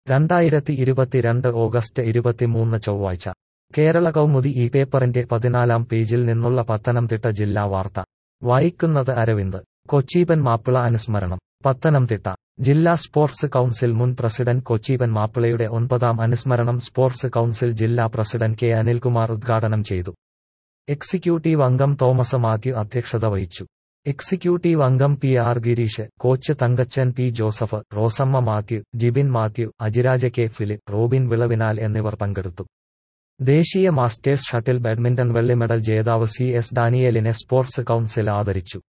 രണ്ടായിരത്തി ഇരുപത്തിരണ്ട് ഓഗസ്റ്റ് ഇരുപത്തിമൂന്ന് ചൊവ്വാഴ്ച കേരള കൗമുദി ഈ പേപ്പറിന്റെ പതിനാലാം പേജിൽ നിന്നുള്ള പത്തനംതിട്ട ജില്ലാ വാർത്ത വായിക്കുന്നത് അരവിന്ദ് കൊച്ചീപൻ മാപ്പിള അനുസ്മരണം പത്തനംതിട്ട ജില്ലാ സ്പോർട്സ് കൗൺസിൽ മുൻ പ്രസിഡന്റ് കൊച്ചീപൻ മാപ്പിളയുടെ ഒൻപതാം അനുസ്മരണം സ്പോർട്സ് കൗൺസിൽ ജില്ലാ പ്രസിഡന്റ് കെ അനിൽകുമാർ ഉദ്ഘാടനം ചെയ്തു എക്സിക്യൂട്ടീവ് അംഗം തോമസ് മാത്യു അധ്യക്ഷത വഹിച്ചു എക്സിക്യൂട്ടീവ് അംഗം P R Girish coach Thankachan P Joseph Rosamma Mathew Jibin Mathew Ajiraja K Philip Robin Vilavinal എന്നിവർ പങ്കെടുത്തു ദേശീയ മാസ്റ്റേഴ്സ് ഷട്ടിൽ ബാഡ്മിന്റൺ വെള്ളി മെഡൽ ജേതാവ് സി എസ് ഡാനിയേലിനെ സ്പോർട്സ് കൗൺസിൽ ആദരിച്ചു